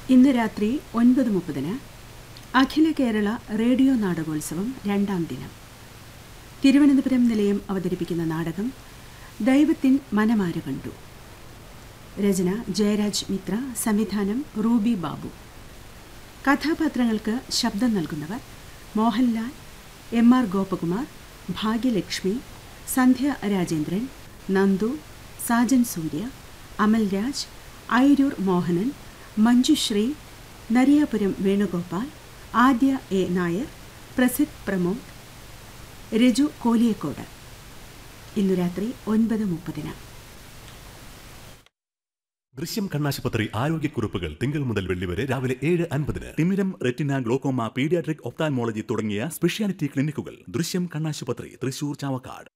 ഇന്ന് രാത്രി ഒൻപത് മുപ്പതിന് അഖില കേരള റേഡിയോ നാടകോത്സവം രണ്ടാം ദിനം തിരുവനന്തപുരം നിലയം അവതരിപ്പിക്കുന്ന നാടകം ദൈവത്തിൻ മനമാര കണ്ടു രചന ജയരാജ് മിത്ര സംവിധാനം റൂബി ബാബു കഥാപാത്രങ്ങൾക്ക് ശബ്ദം നൽകുന്നവർ Mohanlal M R Gopakumar Bhagyalakshmi Sandhya Rajendran Nandu Sajan Surya Amalraj Airoor Mohanan Manjusree Nariyapuram Venugopal Aadya A Nair Prasidh Pramod Raju Koliyakode ഇന്നു രാത്രി ഒൻപത് മുപ്പതിന് ദൃശ്യം കണ്ണാശുപത്രി ആരോഗ്യക്കുറിപ്പുകൾ തിങ്കൾ മുതൽ വെള്ളി വരെ രാവിലെ ഏഴ് അൻപതിന് തിമിരം റെറ്റിന ഗ്ലോക്കോമ പീഡിയാട്രിക് ഒപ്താൻമോളജി തുടങ്ങിയ സ്പെഷ്യാലിറ്റി ക്ലിനിക്കുകൾ ദൃശ്യം കണ്ണാശുപത്രി തൃശൂർ ചാവക്കാട്